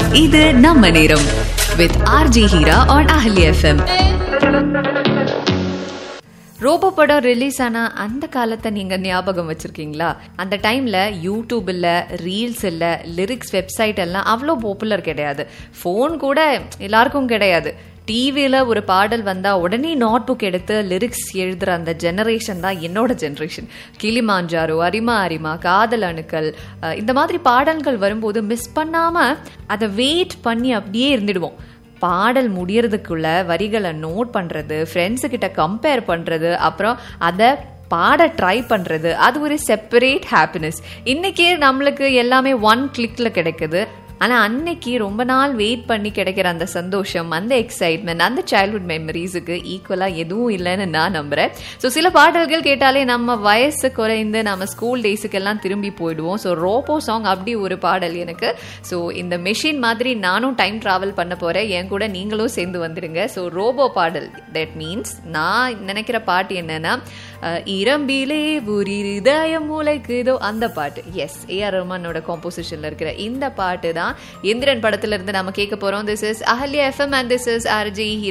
இது நம்ம நேரம் with RJ Heera on Ahalya FM robo படம் ரிலீஸ் ஆன அந்த காலத்தை நீங்க ஞாபகம் வச்சிருக்கீங்களா அந்த டைம்ல யூடியூப் இல்ல ரீல்ஸ் இல்ல லிரிக்ஸ் வெப்சைட் எல்லாம் அவ்வளோ பாப்புலர் கிடையாது ஃபோன் கூட எல்லாருக்கும் கிடையாது டிவியில் ஒரு பாடல் வந்தால் உடனே நோட் புக் எடுத்து லிரிக்ஸ் எழுதுகிற அந்த ஜெனரேஷன் தான் என்னோட ஜெனரேஷன் கிளிமாஞ்சாரோ அரிமா அரிமா காதல் அணுக்கள் அஹ் இந்த மாதிரி பாடல்கள் வரும்போது மிஸ் பண்ணாமல் அதை வெயிட் பண்ணி அப்படியே இருந்துடுவோம் பாடல் முடியறதுக்குள்ள வரிகளை நோட் பண்றது ஃப்ரெண்ட்ஸு கிட்ட கம்பேர் பண்றது அப்புறம் அதை பாட ட்ரை பண்றது அது ஒரு செப்பரேட் ஹாப்பினஸ் இன்னைக்கு நம்மளுக்கு எல்லாமே ஒன் கிளிக்ல கிடைக்குது ஆனா அன்னைக்கு ரொம்ப நாள் வெயிட் பண்ணி கிடைக்கிற அந்த சந்தோஷம் அந்த எக்ஸைட்மெண்ட் அந்த சைல்ட்ஹுட் மெமரிஸுக்கு ஈக்குவலா எதுவும் இல்லைன்னு நான் நம்புறேன் ஸோ சில பாடல்கள் கேட்டாலே நம்ம வயசு குறைந்து நம்ம ஸ்கூல் டேஸுக்கெல்லாம் திரும்பி போயிடுவோம் ஸோ ரோபோ சாங் அப்படி ஒரு பாடல் எனக்கு ஸோ இந்த மெஷின் மாதிரி நானும் டைம் டிராவல் பண்ண போறேன் என் கூட நீங்களும் சேர்ந்து வந்துடுங்க ஸோ ரோபோ பாடல் தட் மீன்ஸ் நான் நினைக்கிற பாட்டு என்னன்னா அஹ், இரம்பிலே ஒரு இதயம் மூளைக்குதோ அந்த பாட்டு எஸ் ஏஆர் ரஹ்மானோட காம்போசிஷன்ல இருக்கிற இந்த பாட்டு தான் இந்திரன் படத்துல இருந்து நம்ம கேட்க போறோம் this is Ahalya FM and this is RJ